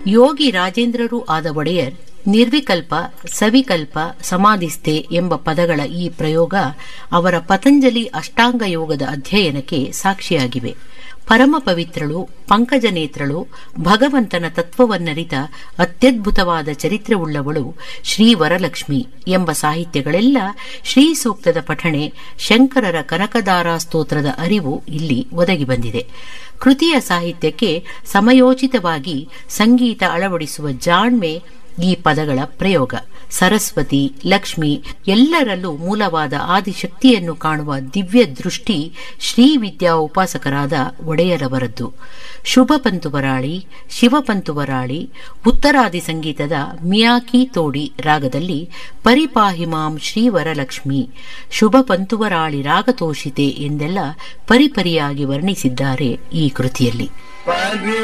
ಯೋಗಿ ರಾಜೇಂದ್ರರೂ ಆದ ಒಡೆಯರ್ ನಿರ್ವಿಕಲ್ಪ ಸವಿಕಲ್ಪ ಸಮಾಧಿಸ್ಥೆ ಎಂಬ ಪದಗಳ ಈ ಪ್ರಯೋಗ ಅವರ ಪತಂಜಲಿ ಅಷ್ಟಾಂಗ ಯೋಗದ ಅಧ್ಯಯನಕ್ಕೆ ಸಾಕ್ಷಿಯಾಗಿವೆ ಪರಮ ಪವಿತ್ರಳು ಪಂಕಜನೇತ್ರಳು ಭಗವಂತನ ತತ್ವವನ್ನರಿತ ಅತ್ಯದ್ಭುತವಾದ ಚರಿತ್ರೆವುಳ್ಳವಳು ಶ್ರೀ ವರಲಕ್ಷ್ಮಿ ಎಂಬ ಸಾಹಿತ್ಯಗಳೆಲ್ಲ ಶ್ರೀ ಸೂಕ್ತದ ಪಠಣೆ ಶಂಕರರ ಕನಕದಾರ ಸ್ತೋತ್ರದ ಅರಿವು ಇಲ್ಲಿ ಒದಗಿ ಬಂದಿದೆ ಕೃತಿಯ ಸಾಹಿತ್ಯಕ್ಕೆ ಸಮಯೋಚಿತವಾಗಿ ಸಂಗೀತ ಅಳವಡಿಸುವ ಜಾಣ್ಮೆ ಈ ಪದಗಳ ಪ್ರಯೋಗ ಸರಸ್ವತಿ ಲಕ್ಷ್ಮಿ ಎಲ್ಲರಲ್ಲೂ ಮೂಲವಾದ ಆದಿಶಕ್ತಿಯನ್ನು ಕಾಣುವ ದಿವ್ಯ ದೃಷ್ಟಿ ಶ್ರೀ ವಿದ್ಯಾ ಉಪಾಸಕರಾದ ಒಡೆಯರವರದ್ದು ಶುಭ ಪಂತುವರಾಳಿ ಶಿವಪಂತುವರಾಳಿ ಉತ್ತರಾದಿ ಸಂಗೀತದ ಮಿಯಾಕಿ ತೋಡಿ ರಾಗದಲ್ಲಿ ಪರಿಪಾಹಿಮಾಂ ಶ್ರೀವರಲಕ್ಷ್ಮಿ ಶುಭ ಪಂತುವರಾಳಿ ರಾಗತೋಷಿತೆ ಎಂದೆಲ್ಲ ಪರಿಪರಿಯಾಗಿ ವರ್ಣಿಸಿದ್ದಾರೆ ಈ ಕೃತಿಯಲ್ಲಿ